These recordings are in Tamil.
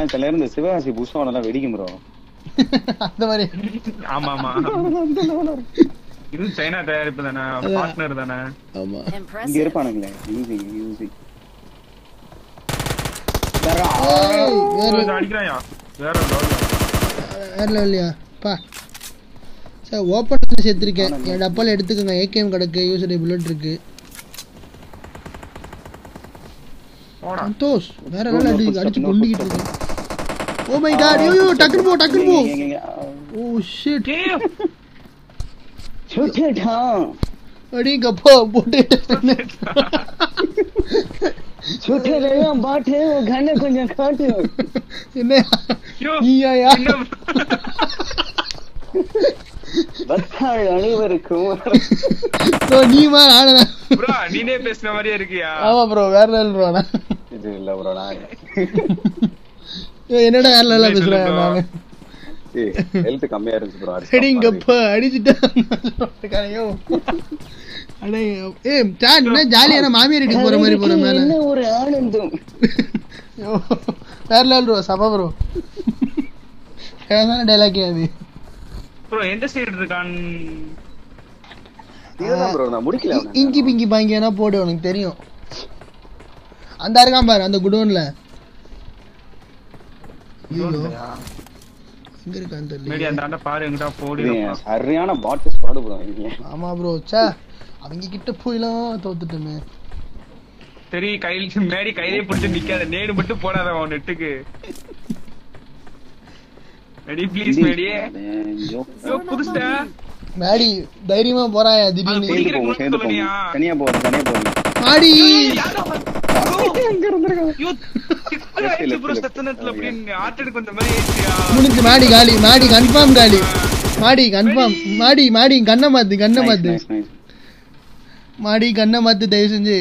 சில நேரம் இந்த சிவகாசி புஷ்பம் எல்லாம் வெடிக்கும் ப்ரோ அந்த மாதிரி ஆமா ஆமா இது சைனா தயாரிப்பு தானே பார்ட்னர் தானே ஆமா இங்க Impressive. இருப்பானுங்களே யூசி யூசி ஏய், வேற இது அடிக்கிறாயா வேற level. வேற இல்லையா பா சார் ஓப்பன் சேர்த்துருக்கேன் என் டப்பால எடுத்துக்கோங்க ஏகேஎம் கிடக்கு யூசர் புல்லட் இருக்கு போடா சந்தோஷ் வேற லெவல் அடி அடிச்சு கொண்டுகிட்டு இருக்கு ஓ மை காட் ஐயோ டக்குனு போ டக்குனு போ ஓ ஷிட் ஏய், சுட்டுட்டான் அடிங்கப்பா போட்டு சுட்டுறேன் பாட்டு கண்ணை கொஞ்சம் காட்டு என்ன ஐயோ, நீயா என்ன பத்தாள் அனைவருக்கும் ப்ரோ நீ மாதிரி ஆனா bro, நீனே பேசுன மாதிரியே இருக்கியா ஆமா ப்ரோ வேற லெவல் ப்ரோ நான் இது இல்ல ப்ரோ நான் ஐயோ, என்னடா வேற லெவலில் பேசுறேன் bro. நான் ஹெல்த் கம்மியா இருந்துச்சு ப்ரோ அடிங்கப்பா அடிச்சுட்டேன் ஐயோ அடே ஏ சார் என்ன ஜாலியான மாமியார் வீட்டுக்கு போற மாதிரி போற மேல என்ன ஒரு ஆனந்தம் ஐயோ, வேற லெவல் ப்ரோ சபா ப்ரோ ஃபேமஸான டைலாக் அது ப்ரோ எந்த சைடு இருக்கான் இதுதான் ப்ரோ நான் முடிக்கல அவனை. இங்கி பிங்கி பாங்கினா போடு உனக்கு தெரியும் அந்த இருக்கான் பாரு அந்த குடோன்ல ஐயோ எங்க இருக்கான்னு மேடி தெரியல அந்த ஆண்ட பாரு எங்கிட்ட போடி இது என் சரியான பாட்டு ஸ்குவாடு ப்ரோ இங்க ஆமா ப்ரோ சே அவங்க கிட்ட போயெல்லாம் தோத்துட்டோமே சரி கையில மேடி கையிலே பிடிச்சு நிக்காத நேடு மட்டும் போடாத அவன் நெட்டுக்கு மேடி ப்ளீஸ் மேடி ஐயோ. ஐயோ புதுசா மேடி தைரியமா போறாயா திடீர்னு சேர்ந்து போவோம் சேர்ந்து போவோம் தனியா போவோம் தனியா போவோம் மாடி ஐயோ திக்கு ஆயிடுச்சு ப்ரோ சத்த நேரத்துல அப்படின்னு ஆட்டடுக்கு வந்த மாதிரி ஆயிடுச்சியா முடிஞ்சு மாடி காலி மாடி கன்ஃபார்ம் காலி மாடி கன்ஃபார்ம் மாடி மாடி கண்ணை மாத்து கண்ணை Nice, மாத்து nice, nice. மாடி கண்ணை மாத்து தயவு செஞ்சு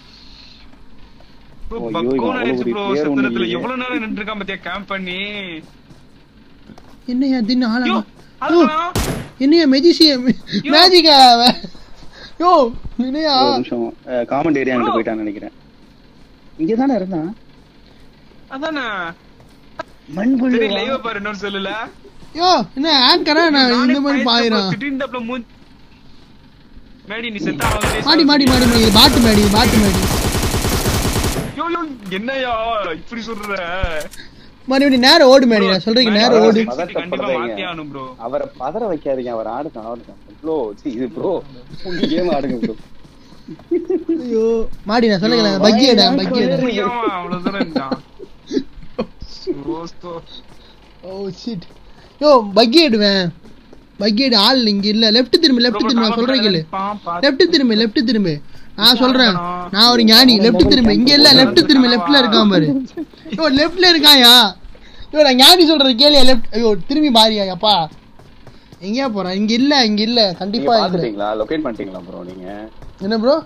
ப்ரோ ஐயோ, பக்கோன்னு இவன் ஆயிடுச்சு அவ்வளவு ப்ரோ பெரிய சத்த player நேரத்துல ஒண்ணு எவ்வளவு நேரம் நின்றுருக்கான் பாத்தியா கேம்ப் பண்ணி என்னையா தின்னு ஐயோ ஆளா அதுதான் என்னையா மெஜிஷியன் மேஜிக்கா அவன் யோ என்னையா ஒரு நிமிஷம் காமன் ஏரியா அங்கிட்டு போயிட்டான்னு நினைக்கிறேன் இங்க தானே இருந்தான் அதானே மண்புள்ளு சரி லைவ் பாரு இன்னொரு சொல்லல யோ என்ன ஆங்கரா நான் இந்த மாதிரி பாயிரம் திடீர்னு மூ மேடி நீ செத்தா மாடி மாடி மாடி மாடி இது பாட்டு மேடி இது பாட்டு மேடி யோ யோ என்னையா இப்படி சொல்ற மறுபடி நேரம் ஓடு மேடி நான் சொல்றீங்க நேரம் ஓடு பதட்டப்படுறீங்க. கண்டிப்பா மாத்தி ஆகணும் ப்ரோ அவரை பதற வைக்காதீங்க அவர் ஆடுதான் ஆடுதான் ப்ரோ இது ப்ரோ உங்க கேம் ஆடுங்க ப்ரோ ஐயோ மாடி நான் சொல்லுங்க பக்கி எடா பக்கி எடா அவ்வளவு தூரம் இருந்தான் ரோஸ்தோ ஓ ஷிட் யோ பக்கி எடுவேன் பக்கி எடு ஆள் இங்க இல்ல லெஃப்ட் திரும்பி லெஃப்ட் திரும்பி நான் சொல்றேன் கேளு லெஃப்ட் திரும்பி லெஃப்ட் திரும்பி நான் சொல்றேன் நான் ஒரு ஞானி லெஃப்ட் திரும்பி இங்க இல்ல லெஃப்ட் திரும்பி லெஃப்ட்ல இருக்கான் பாரு யோ லெஃப்ட்ல இருக்காயா யோ நான் ஞானி சொல்றது கேளியா லெஃப்ட் ஐயோ திரும்பி பாரியா அப்பா எங்கேயா போறான் இங்க இல்ல இங்க இல்ல நீங்க கண்டிப்பா இல்ல பாத்துட்டீங்களா லொகேட் பண்ணிட்டீங்களா ப்ரோ நீங்க என்ன ப்ரோ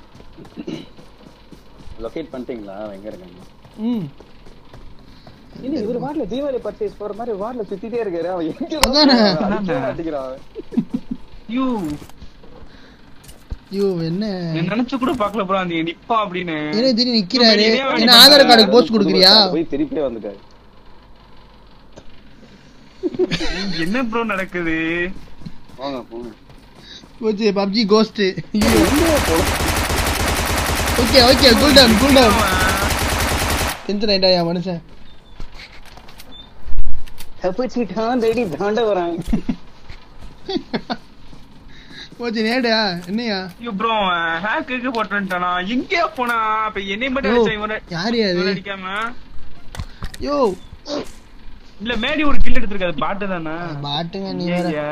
லொகேட் பண்ணிட்டீங்களா எங்க இருக்காங்க ம் இல்ல இவர் வார்ல தீபாவளி பர்ச்சேஸ் போற மாதிரி வார்ல சுத்திட்டே இருக்காரு அவன் எங்க அதானே. அடிக்கிறான் அவன். யூ ஐயோ என்ன நினைச்சு கூட பாக்கல ப்ரோ அந்த நிப்பா அப்படின்னு என்ன திடீர்னு நிக்கிறாரு என்ன ஆதார் கார்டுக்கு போஸ்ட் கொடுக்குறியா போய் திருப்பியே வந்துட்டாரு என்ன ப்ரோ நடக்குது வாங்க போங்க போச்சு PUBG ghost okay okay cool down cool down tension ஆயிட்டாயா மனுஷன் தப்பிச்சுட்டான் தேடி தாண்ட வரான் போச்சு நேடா என்னையா ஐயோ ப்ரோ ஹேக்குக்கு போட்டு வந்துட்டானா எங்கேயா போனா இப்ப என்னை மட்டும் யோ, அடிச்சா இவனை யாரு அது இவனை அடிக்காம யோ இல்ல மேடி ஒரு கில் எடுத்திருக்காது பாட்டு தானே பாட்டுங்க நீ வேற ஏய்யா.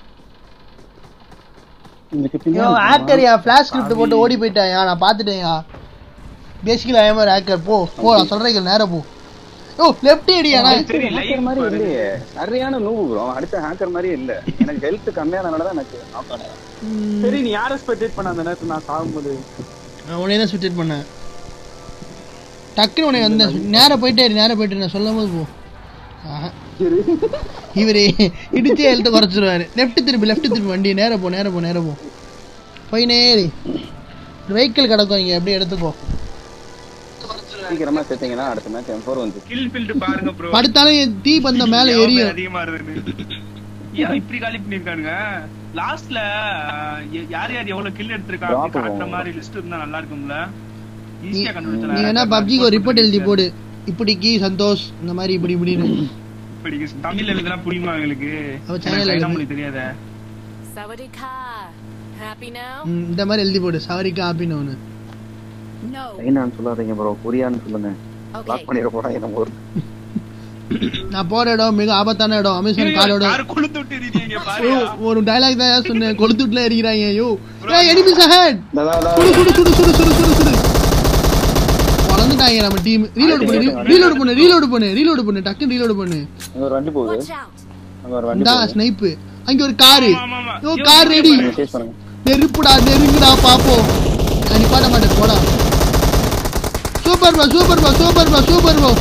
இதுக்கு யோ ஹேக்கர்யா ஃபிளாஷ் ஸ்கிரிப்ட் போட்டு ஓடி போயிட்டாயா நான் பாத்துட்டேன்யா பேசிக்கலி ஐ மாதிரி ஹேக்கர் போ போ நான் சொல்றேன் நேரா போ யோ லெஃப்ட் அடியா நான் சரி ஹேக்கர் லைவ் மாதிரி இல்லையே சரியான நூவு ப்ரோ அடுத்த ஹேக்கர் மாதிரி இல்ல எனக்கு ஹெல்த் கம்மியானனால தான் எனக்கு knock ஆனேன். ம், சரி நீ யார ஸ்பெக்டேட் பண்ண அந்த நேரத்துல நான் சாகும்போது நான் உடனே தான் சுவிட்ச் பண்ணேன் டக்குன்னு உனக்கு அந்த நேரா போயிட்டே இரு, நேரா போயிட்டு நான் சொல்லும் போது போ ஆஹா. இவரு இடிச்சே எழுத்து குறைச்சிருவாரு லெஃப்ட் திருப்பி லெஃப்ட் திருப்பி வண்டி நேரா போ நேரா போ நேரா போ போய் நேரி வெஹிக்கிள் கிடக்கும் இங்க அப்படியே எடுத்துக்கோ சீக்கிரமா சேர்த்தீங்கன்னா அடுத்த மேட்ச் எம் ஃபோர் வந்து கில் ஃபீல்ட் பாருங்க ப்ரோ படுத்தாலும் என் தீ பந்த மேல எரியும் அதிகமா இருக்குன்னு ஏன் இப்படி காலி பண்ணிருக்கானுங்க லாஸ்ட்ல யார் யார் எவ்வளவு கில் எடுத்திருக்காங்க Drop அப்படி காட்டுற ஆகும். மாதிரி லிஸ்ட் இருந்தா நல்லா இருக்கும்ல நீ ஈஸியா நீ கண்டுபிடிச்சலாம் வேணா பப்ஜிக்கு ஒரு ரிப்போர்ட் எழுதி போடு இப்படிக்கு சந்தோஷ் இந்த மாதிரி இப்படி இப்படின்னு இப்படி தமிழ்ல எழுதுனா புரியுமா எங்களுக்கு அவ channel எழுது. நம்மளுக்கு தெரியாத Sawadika. Happy now? ம், இந்த மாதிரி எழுதி போடு சாரிக்கா அப்படின்னு ஒன்று No. சைனான்னு சொல்லாதீங்க ப்ரோ கொரியான்னு சொல்லுங்க Okay. லாக் பண்ணிட போறாங்க நம்ம ஊர் நான் போற இடம் மிக ஆபத்தான இடம் அமேசான் காரோட யாரு கொளுத்து விட்டு இருக்கீங்க பாரு ஒரு டைலாக் தான் சொன்னேன் கொளுத்துட்டுல இருக்கிறாங்க ஐயோ ஏய் எனிமிஸ் அஹெட் தா, தா, தா. சுடு சுடு சுடு சுடு சுடு சுடு சுடு வளர்ந்துட்டாங்க நம்ம டீம் ரீலோட் பண்ணு ரீலோட் பண்ணு ரீலோட் பண்ணு ரீலோட் பண்ணு டக்குன்னு ரீலோட் பண்ணு அங்க ஒரு வண்டி போகுது Watch out. அங்க ஒரு வண்டி இந்தா போகுது ஸ்னைப்பு அங்க ஒரு காரு ஆமா, ஆமா. ஓ கார் ரெடி சேஸ் பண்ணுங்க நெருப்புடா நெருங்குடா பாப்போம் நான் நிப்பாட்ட மாட்டேன் போடா super bro super bro super bro super bro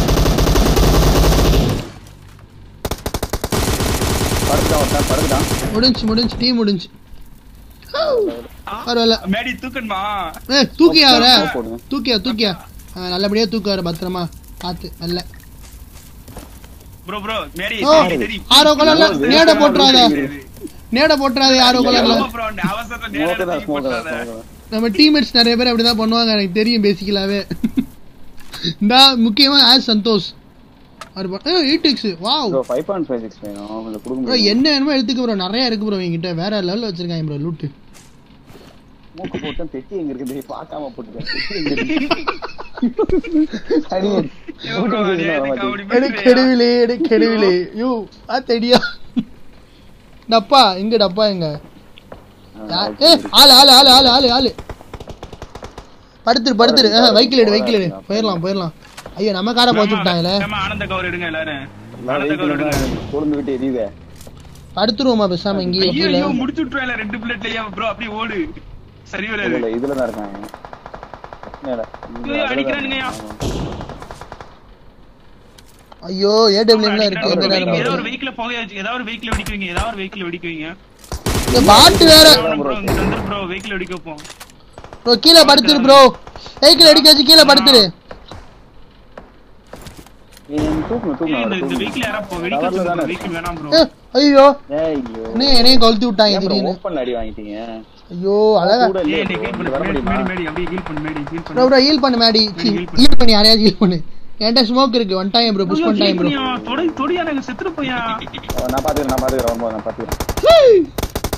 படுத்துட்டான் ஒருத்தன் படுத்துட்டான் முடிஞ்சு முடிஞ்சு டீம் முடிஞ்சு பரவாயில்ல மேடி தூக்கணுமா ஏ தூக்கியா வர போடுங்க. தூக்கியா தூக்கியா ஆ, நல்லபடியா தூக்க வர பத்திரமா பார்த்து நல்ல ப்ரோ ப்ரோ மேடி ஓ தெரியும், தெரியும். ஆரோ கலர்ல நேட போட்டுறாத நேட போட்டுறாத ஆரோ கலர்ல ஆமா bro, அந்த அவசரத்துல ஸ்மோக்கு நேரா தான் தூக்கி ஸ்மோக்கு தான் போட்டுறாத. smoke தான். நம்ம டீம்மேட்ஸ் நிறைய பேர் அப்படிதான் பண்ணுவாங்க எனக்கு தெரியும் பேசிக்கலாவே இந்த முக்கியமா ஆஸ் சந்தோஷ் அவர் eight X wow bro five point five six வேணும் கொஞ்சம் கொடுக்க ப்ரோ முடியும் என்ன வேணுமோ எடுத்துக்க ப்ரோ நிறைய இருக்கு ப்ரோ என்கிட்ட வேற லெவல்ல வச்சிருக்காங்க ப்ரோ லூட்டு மூக்கு போட்டேன் பெட்டி எங்க இருக்குது பார்க்காம போட்டுட்டேன் பெட்டி எங்க இருக்கு அடி ஐயோ bro, அது எனக்கு அப்படி எடு பண்ணுறியா? கெடுவிலே எடு கெடுவிலே யூ ஆ தெரியா டப்பா எங்க டப்பா எங்க யா- ஏ ஆளு ஆளு ஆளு ஆளு ஆளு ஆளு படுத்துரு படுத்துரு வைக்கில் எடு வைக்கில் எடு போயிடலாம் போயிடலாம் ஐயோ நம்ம காரை போச்சு விட்டாங்களே நம்ம ஆனந்த கவர் எடுங்க எல்லாரும் ஆனந்த கவர் எடுங்க கொழுந்து விட்டு எரியுதே படுத்துருவோமா பேசாம இங்கேயே ஐயோ கீழே ஐயோ முடிச்சு விட்டுருவேன் ரெண்டு பிளேட்லயே ப்ரோ அப்படியே ஓடு சரி வராது இதுல இதுல தான் இருக்காங்க மேல. இங்க ஐயோ, அதுல தான் அடிக்கிறானுங்கய்யா. இருக்காங்க. ஐயோ ஏடபிள்யூல இருக்கு எந்த நேரம் ஏதோ ஒரு பார்த்து. வெஹிக்கிள் போக ஏதாவது ஒரு வெஹிக்கிள் வெடிக்குவீங்க ஏதாவது ஒரு வெஹிக்கிள் வெடிக்குவீங்க இந்த பாட்டு வேற ப்ரோ ப்ரோ வெஹிக்கிள் வெடிக்க வைப்போம் ப்ரோ கீழே படுத்துரு ப்ரோ சைக்கிள் அடிக்க வச்சு கீழே படுத்துரு ஏன் தூக்கணும், ஏய், இந்த தூக்கணும், இந்த தூக்கணும். வெஹிக்கிள் யாரா போ வெடிக்க Coverல தானே வச்சிருக்கோம் வெஹிக்கிள் வேணாம் ப்ரோ ஏ, ஐயோ ஏய், ஐயோ. என்ன என்னையும் கொளுத்தி விட்டாங்க ஏன் bro திடீர்னு openல அடி வாங்கிட்டீங்க ஐயோ அழகா கூட இல்லையே ஏய் நீ bro. ஹீல் இங்க வர பண்ணு முடியுமா? மேடி மேடி அப்படியே ஹீல் பண்ணு மேடி ஹீல் ப்ரோ பண்ணு ப்ரோ ஹீல் பண்ணு மேடி heal பண்ணு. ஹீல் பண்ணி யாரையாவது ஹீல் பண்ணு என்கிட்ட ஸ்மோக் இருக்கு ஒன் டைம் ப்ரோ புஷ் ஐயோ, பண்ணிட்டாங்க heal ப்ரோ பண்ணியா? தொடி தொடியா எனக்கு செத்துட்டு போயா நான் பாத்துக்கிறேன் நான் பாத்துக்கிறேன் வரும்போது நான் பாத்துக்கிறேன்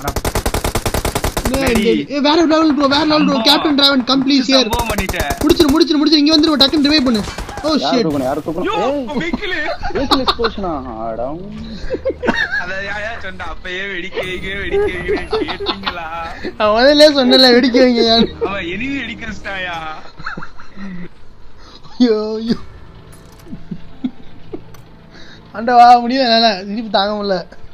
வேற லெவல் ப்ரோ வேற level bro captain Draven complete here சம்பவம் பண்ணிட்டேன் முடிச்சிரு முடிச்சிரு முடிச்சிரு இங்க வந்துரு டக்குன்னு ரிவைவ் பண்ணு ஓ யார் ஷிட் தூக்கணும் யார் ஐயோ தூக்கணும் வெஹிக்கிள் வெஹிக்கிள் எக்ஸ்போஷனா ஆடம் அத யாயா சொன்னா அப்பயே வெடிக்க வைக்க வெடிக்க வைக்க கேட்டீங்களா நான் முதல்ல சொன்னல வெடிக்க வைங்க யார் அவன் எனிவி வெடிக்கிறஸ்டாயா ஐயோ ஐயோ ஆண்டவா முடியல என்னால சிரிப்பு தாங்க முடியல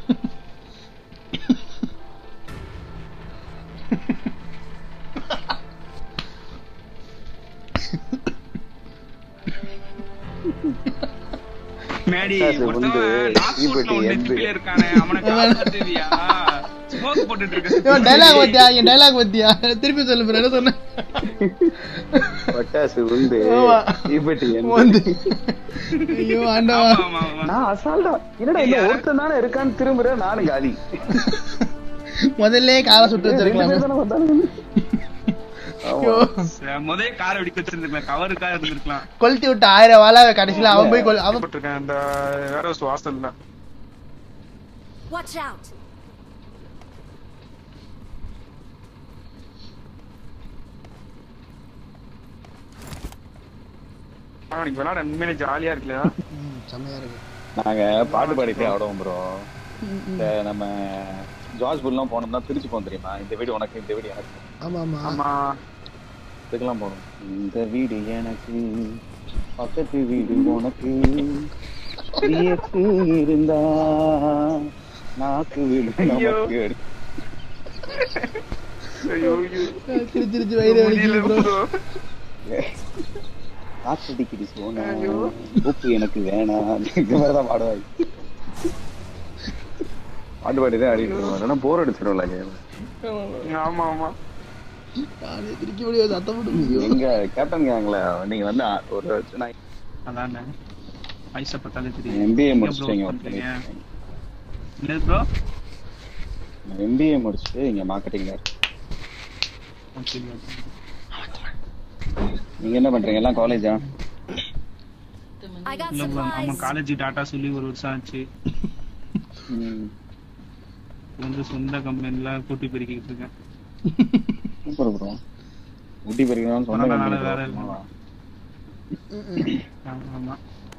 மேடி அது வந்து ஒருத்தவன் நாக்பூர்ல தீப்பெட்டி ஒன்று எந்து. திப்பில இருக்கானே அவனை காப்பாத்துவியா ஸ்மோக் போட்டுட்டு இருக்க டைலாக் பத்தியா என் டைலாக் பத்தியா திருப்பி சொல்லு bro, என்ன சொன்ன பட்டாசு உண்டு ஆமா. தீப்பெட்டி வந்து எந்த ஐயோ ஆண்டவா ஆமா ஆமா ஆமா நான் அசால்ட்டா என்னடா இந்த ஒருத்தன் தானே இருக்கான்னு திரும்புறேன் நானும் காலி முதல்ல காலை சுட்டு ரெண்டு பேர் வச்சிருக்கலாம் தானே வந்தானுங்க. ஐயோ ஆமா. முதல் காரை வெடிக்க வச்சிருந்துருக்கலாம் கவருக்காக இருந்திருக்கலாம் கொளுத்தி விட்டு ஆயிரம் வாழ கடைசியில அவன் போய் கொல் அவன் போட்டிருக்கேன் அந்த வேற வாசல்ல Watch out. நீங்க விளையாட உண்மையிலே ஜாலியா இருக்குல்ல ம், செம்மையா இருக்கு நாங்க பாட்டு பாடிட்டே ஆடுவோம் ப்ரோ இந்த நம்ம ஜார்ஜ் புல்லாம் போனோம்னா பிரிச்சு போவோம் தெரியுமா இந்த வீடு உனக்கு இந்த வீடு எனக்கு ஆமா ஆமா ஆமா இதுக்கெல்லாம் போகணும் இந்த வீடு எனக்கு பக்கத்து வீடு உனக்கு வியப்பு இருந்தா நாக்கு வீடு நமக்கு ஐயோ ஐயோ திரு திருச்சி வயிறு முடியல வலிக்குது ப்ரோ bro. காத்தடிக்குது சோனா உப்பு எனக்கு வேணாம் இந்த மாதிரிதான் பாடுவாங்க பாட்டு பாடி தான் ஆடிட்டு இருக்கோம் இல்லைன்னா போர் அடிச்சிடும்ல கேம் ஆமா ஆமா நானே திரிக்க முடியாது சத்தம் போட்டு முடியும் எங்க கேப்டன் கேங்ல நீங்க வந்து அ- ஒரு சின்ன அதானே பைசா பார்த்தாலே தெரியும் எம்பிஏ எங்க bro முடிச்சிட்டீங்க பண்றீங்க? என்னது ப்ரோ எம்பிஏ முடிச்சுட்டு இங்க மார்க்கெட்டிங்ல இருக்கு ஓகே நீங்க என்ன பண்றீங்க எல்லாம் காலேஜா I got இல்ல ப்ரோ ஆமா supplies. காலேஜ் டாட்டா சொல்லி ஒரு வருஷம் ஆச்சு வந்து சொந்த கம்பெனில கூட்டி பெருக்கிட்டு இருக்கேன் சூப்பர் ப்ரோ ஊட்டி பறிக்கணும் சொந்த கொரோனானால company வேலை bro. இல்ல. ஆமா, ஆமா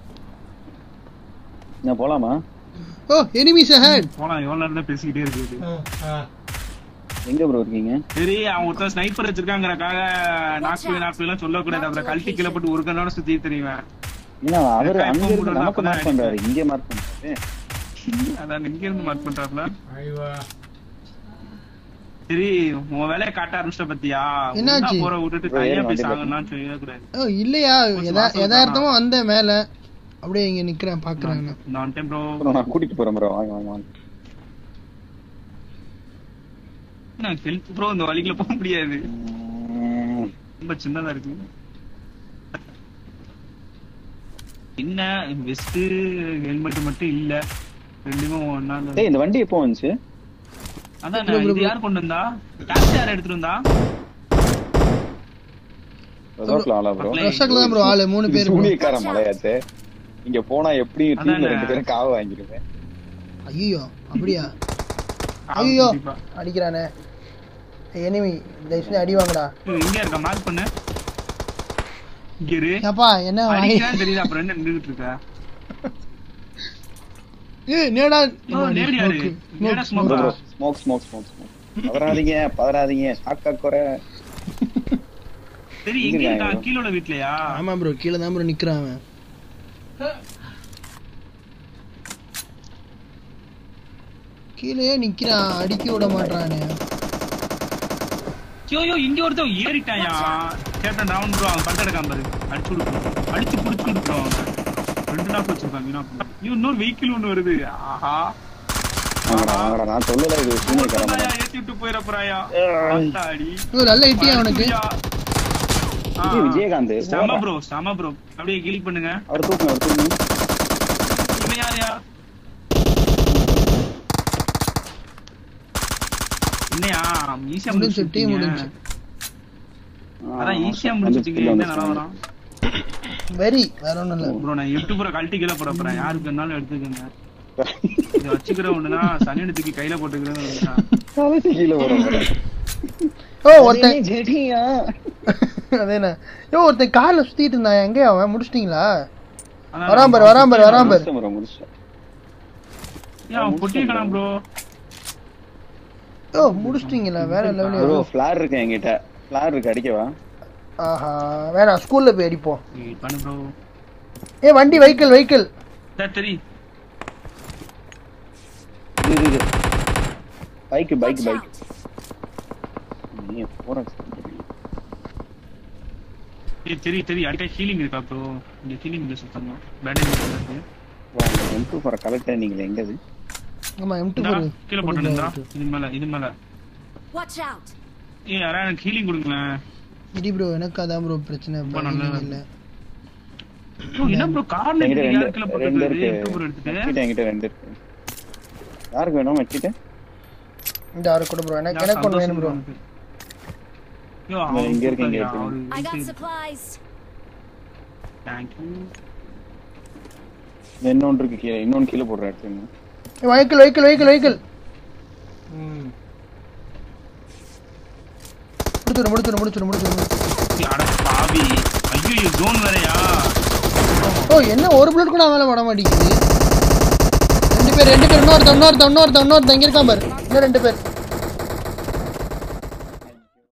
நான் போலாமா ஓ எனிமீஸ் அஹெட் போலாம் எவ்வளவு நேரம் தான் பேசிக்கிட்டே இருக்குது எங்க ப்ரோ இருக்கீங்க சரி அவன் ஒருத்தன் ஸ்னைப்பர் வச்சிருக்காங்கறக்காக நாக்கு நாக்கு எல்லாம் சொல்லக்கூடாது அப்புறம் கழட்டி கீழே போட்டு ஒரு கண்ணோட சுத்தி தெரியுவேன் இல்ல அவரு Type அங்க பண்ணி இருந்து விடுறது நமக்கு அப்பதான் மார்க் பண்றாரு இங்க மார்க் பண்றாரு அதான் இங்க இருந்து மார்க் பண்றாப்ல சரி உன் வேலையை காட்ட ஆரம்பிச்சிட்ட பத்தியா என்னாச்சு? ஒண்ணா போற விட்டுட்டு bro, கையா ஏறுங்க போய் வண்டியில. சாகணும்னு சொல்லக்கூடாது ஓ இல்லையா கொஞ்சம் எதா வாசல் எதார்த்தமா வந்தேன் மேல அப்படியே இங்க நிக்கிறேன் பாக்குறேன் நான். நான் டைம் ப்ரோ bro, நான் கூட்டிட்டு போறேன் ப்ரோ வாங்க வாங்க வாங்க நான் ஹெல்த் ப்ரோ இந்த வழிக்குள்ள போக முடியாது உம், ரொம்ப சின்னதா இருக்கு என்ன வெஸ்ட் ஹெல்மெட் மட்டும் இல்ல ரெண்டுமே ஒன்னா டேய் இந்த வண்டி எப்போ வந்துச்சு அதான் bro, bro, இது bro. யார் கொண்டு வந்தா டாக்ஸி யார் எடுத்துட்டு வந்தா ரோட்ல ஆளா ப்ரோ பக்கத்துல ரசக்ல தான் ப்ரோ ஆளு மூணு பேர் bro. சூனியக்கார மலையாச்சே இங்க போனா எப்படி டீம்ல அதானே. ரெண்டு பேரும் காவ வாங்கிருவேன் ஐயோ அப்படியா ஆ, ஐயோ கண்டிப்பா. அடிக்கிறானே எனிமி தயவுசெய்து அடி வாங்கடா ஏய், எங்க இருக்க மார்க் பண்ணு இங்க இரு ஏப்பா என்ன வாங்கி அடிக்கிறான்னு தெரியல அப்புறம் என்ன நின்றுட்டு இருக்க ஏ நேடா ஓ, நேரடி யாரு? நேரா smoke ப்ரோ ஆ? Bro smoke smoke smoke smoke பதறாதீங்க பதறாதீங்க சாக்கா குறை சரி இங்க எங்க இருக்காங்க இருக்கா bro. கீழ உள்ள வீட்லயா ஆமா ப்ரோ கீழே தான் ப்ரோ நிக்கிறான் அவன் கீழே நிக்கிறான் அடிக்க விட மாட்டானே ஐயோ ஐயோ, இங்க ஒருத்தன் ஏறிட்டாயா கேப்டன் டவுன் ப்ரோ அவன் பல்ல எடுக்காம பாரு அடிச்சு விடுறோம் அடிச்சு புடிச்சு விடுறோம் ரெண்டு நாள் வச்சிருக்காங்க வீணா போகுது. ஐயோ, இன்னொரு வெஹிக்கிள் ஒண்ணு வருது ஆஹா வாங்கடா வாங்கடா நான் சொல்லல இது சூனியக்கார மலை ஒருத்தனாயா ஏத்தி விட்டு போயிட போறாயா அடி ஓ நல்ல இட்டியா அவனுக்கு விஜய் விஜயகாந்த் சம ஓடுறா. ப்ரோ சம ப்ரோ அப்படியே கிளி பண்ணுங்க அவர் தூக்குங்க அவர் தூக்குங்க இவன் யாரையா என்னையா ஈஸியா முடிஞ்சு டீ முடிச்சுட்டீங்க. முடிஞ்சு அதான் ஈஸியா வந்து முடிச்சிட்டீங்க skill என்ன வந்துருச்சு. நிலவரம் வெரி வேற ஒண்ணும் இல்ல ப்ரோ நான் யூடியூபரை கழட்டி கீழே போட போறேன் யாருக்கு வேணாலும் எடுத்துக்கோங்க இதை வச்சுக்கிற ஒண்ணுனா சனியனை தூக்கி கையில போட்டுக்கிறேன் தலைக்கு கீழே போற ஓ ஒருத்தன் அதேண்ணே யோ ஒருத்தன் கார்ல சுத்திட்டு இருந்தான் எங்க அவன் முடிச்சிட்டீங்களா வரான் பாரு, வரான் பாரு, வரான் பாரு. முடிச்சிட்டேன் bro, முடிச்சிட்டேன். ஏன் அவன் பொட்டியிருக்கானா ப்ரோ ஓ முடிச்சிட்டீங்களா வேற bro லெவலில் ஃபிளார் இருக்கு என்கிட்ட ஃபிளார் இருக்கு அடிக்கவா ஆஹா வேணாம் ஸ்கூல்ல போய் அடிப்போம் பண்ணு ப்ரோ ஏ வண்டி வெஹிக்கிள் வெஹிக்கிள் சரி இது இது bike bike Watch bike out. நீ போற ஏய் சரி சரி அடிக்கடி ஹீலிங் இருக்கா ப்ரோ இங்க ஹீலிங் இல்லை சுத்தமா பேண்டேஜ் இருக்கு எம் டூ ஃபார் கலெக்டர் நீங்க எங்கது ஆமா எம் டூ இந்தா, கீழே போட்டு நின்றா இது மேல இது மேல Watch out. ஏய் யாரா எனக்கு ஹீலிங் கொடுங்களேன் இடி ப்ரோ எனக்கு அதான் ப்ரோ பிரச்சனை ரொம்ப bro, நல்லது. இல்ல ப்ரோ என்ன ப்ரோ கார்ல என்கிட்ட யார் ரெண்டு கீழே ரெண்டு போட்டுருக்காரு இருக்கு எட்டு ப்ரோ எடுத்துட்டு வச்சுட்டேன், என்கிட்ட ரெண்டு இருக்கு யாருக்கு வேணும் வச்சுட்டு இந்த ஆறு கூட ப்ரோ எனக்கு எனக்கு ஒன்று வேணும் ப்ரோ யோ இங்க அவன் இங்க இருக்கு, இங்க கொடுத்தாருயா, இருக்கு. I got அவரு supplies. Thank you. இன்னொன்று இருக்கு கீழே இன்னொன்று கீழே போடுற எடுத்துங்க வெஹிக்கிள் வெஹிக்கிள் வெஹிக்கிள் வெஹிக்கிள் முடிச்சிடும் முடிச்சிடும் முடிச்சிடும் முடிச்சிடும் அட பாவி ஐயோ ஜோன் வேறயா ஓ என்ன ஒரு புல்லட் கூட மேல வர மாட்டேங்குது ரெண்டு பேர் ரெண்டு பேர் இன்னொருத்த இன்னொருத்த இன்னொருத்த இன்னொருத்த இங்க இருக்கான் பாரு இன்னும் ரெண்டு பேர்